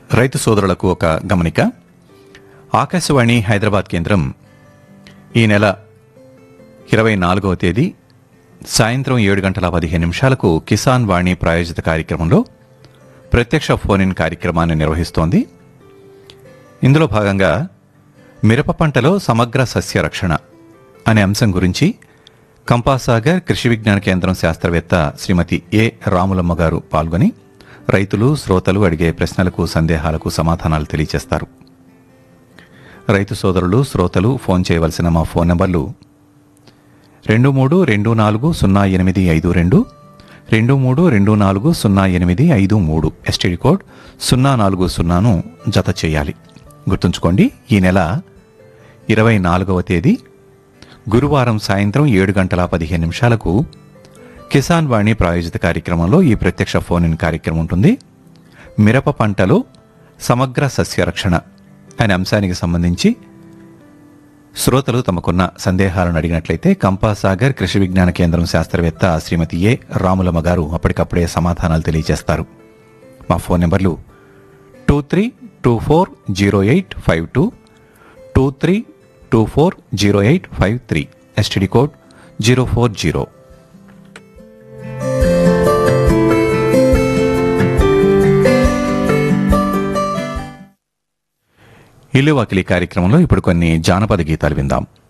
రైతు సోదరులకు ఒక గమనిక ఆకాశవాణి హైదరాబాద్ కేంద్రం ఈ నెల ఇరవై నాలుగవ తేదీ సాయంత్రం ఏడు గంటల పదిహేను నిమిషాలకు కిసాన్ వాణి ప్రాయోజిత కార్యక్రమంలో ప్రత్యక్ష ఫోన్ ఇన్ కార్యక్రమాన్ని నిర్వహిస్తోంది ఇందులో భాగంగా మిరప పంటలో సమగ్ర సస్య రక్షణ అనే అంశం గురించి కంపాసాగర్ కృషి విజ్ఞాన కేంద్రం శాస్త్రవేత్త శ్రీమతి ఏ రాములమ్మ గారు పాల్గొని రైతులు శ్రోతలు అడిగే ప్రశ్నలకు సందేహాలకు సమాధానాలు తెలియజేస్తారు రైతు సోదరులు శ్రోతలు ఫోన్ చేయవలసిన మా ఫోన్ నంబర్లు రెండు మూడు రెండు నాలుగు సున్నా ఎనిమిది ఐదు రెండు రెండు మూడు రెండు నాలుగు సున్నా ఎనిమిది ఐదు మూడు ఎస్టీడీ కోడ్ సున్నా నాలుగు సున్నాను జత చేయాలి గుర్తుంచుకోండి ఈ నెల ఇరవై నాలుగవ తేదీ గురువారం సాయంత్రం ఏడు గంటల పదిహేను నిమిషాలకు కిసాన్ వాణి ప్రాయోజిత కార్యక్రమంలో ఈ ప్రత్యక్ష ఫోన్ ఇన్ కార్యక్రమం ఉంటుంది మిరప పంటలో సమగ్ర సస్యరక్షణ అనే అంశానికి సంబంధించి శ్రోతలు తమకున్న సందేహాలను అడిగినట్లయితే కంపాసాగర్ కృషి విజ్ఞాన కేంద్రం శాస్త్రవేత్త శ్రీమతి ఏ రాములమ్మ గారు అప్పటికప్పుడే సమాధానాలు తెలియజేస్తారు మా ఫోన్ నెంబర్లు two three two four zero eight five two two three two four zero eight five three STD code zero four zero ఇల్లు వాకిలి కార్యక్రమంలో ఇప్పుడు కొన్ని జానపద గీతాలు విందాం